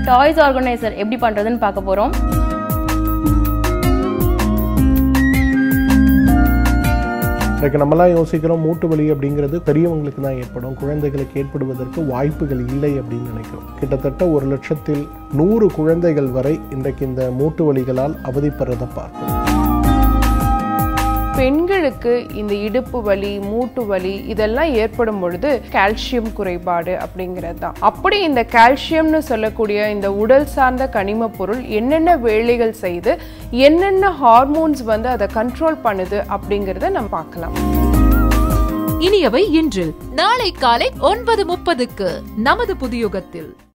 toys organiser எப்படி பண்றதுன்னு பார்க்க போறோம் இன்றைக்கு நம்மலாம் யோசிக்கிறோம் மூட்டு வலி அப்படிங்கிறது பெரியவங்களுக்கு தான் ஏற்படும் குழந்தைகளுக்கு ஏற்படுவதற்கு வாய்ப்புகள் இல்லை அப்படின்னு நினைக்கிறோம் கிட்டத்தட்ட ஒரு லட்சத்தில் நூறு குழந்தைகள் வரை இன்றைக்கு இந்த மூட்டு வலிகளால் அவதிப்படுறதை பார்க்கிறோம் பெண்களுக்கு இந்த இடுப்பு வலி மூட்டு வலி இதெல்லாம் ஏற்படும் பொழுது கால்சியம் குறைபாடு அப்படிங்கிறது தான் அப்படி இந்த கால்சியம்னு சொல்லக்கூடிய இந்த உடல் சார்ந்த கனிம பொருள் என்னென்ன வேலைகள் செய்து என்னென்ன ஹார்மோன்ஸ் வந்து அதை கண்ட்ரோல் பண்ணுது அப்படிங்கிறத நம்ம பார்க்கலாம் இனியவை இன்று நாளை காலை ஒன்பது முப்பதுக்கு நமது புதியுகத்தில்